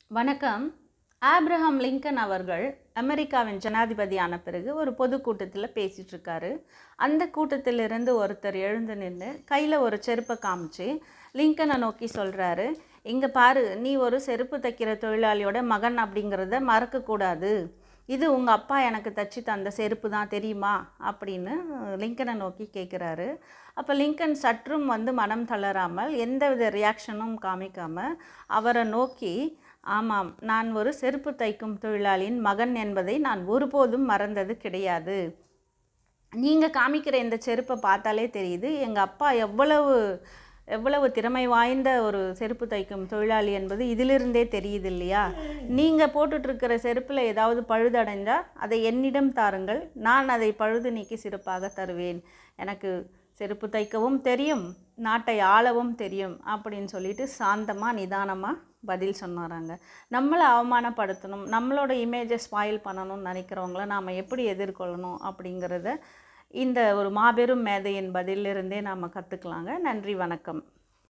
வணக்கம் Abraham Lincoln அவர்கள் அமெரிக்காவின் ஜனாதிபதியான பிறகு ஒரு பொதுக்கூட்டத்தில் பேசிட்டு இருக்காரு அந்த கூட்டத்திலிருந்து ஒருத்தர் எழுந்து நின்று கையில் ஒரு செருப்பை காமிச்சு லிங்கனை நோக்கி சொல்கிறாரு இங்கே பாரு நீ ஒரு செருப்பு தைக்கிற தொழிலாளியோட மகன் அப்படிங்கிறத மறக்கக்கூடாது இது உங்கள் அப்பா எனக்கு தச்சு தந்த செருப்பு தான் தெரியுமா அப்படின்னு லிங்கனை நோக்கி கேட்குறாரு அப்போ லிங்கன் சற்றும் வந்து மனம் தளராமல் எந்தவித ரியாக்ஷனும் காமிக்காமல் அவரை நோக்கி ஆமாம் நான் ஒரு செருப்பு தைக்கும் தொழிலாளியின் மகன் என்பதை நான் ஒருபோதும் மறந்தது கிடையாது நீங்கள் காமிக்கிற இந்த செருப்பை பார்த்தாலே தெரியுது எங்கள் அப்பா எவ்வளவு எவ்வளவு திறமை வாய்ந்த ஒரு செருப்பு தைக்கும் தொழிலாளி என்பது இதிலிருந்தே தெரியுது இல்லையா நீங்கள் போட்டுட்ருக்கிற செருப்பில் ஏதாவது பழுதடைந்தால் அதை என்னிடம் தாருங்கள் நான் அதை பழுது நீக்கி சிறப்பாக தருவேன் எனக்கு செருப்பு தைக்கவும் தெரியும் நாட்டை ஆளவும் தெரியும் அப்படின்னு சொல்லிட்டு சாந்தமாக நிதானமாக பதில் சொன்னாராங்க நம்மளை அவமானப்படுத்தணும் நம்மளோட இமேஜை ஸ்பாயில் பண்ணணும்னு நினைக்கிறவங்கள நாம் எப்படி எதிர்கொள்ளணும் அப்படிங்கிறத இந்த ஒரு மாபெரும் மேதையின் பதிலிருந்தே நாம் கற்றுக்கலாங்க நன்றி வணக்கம்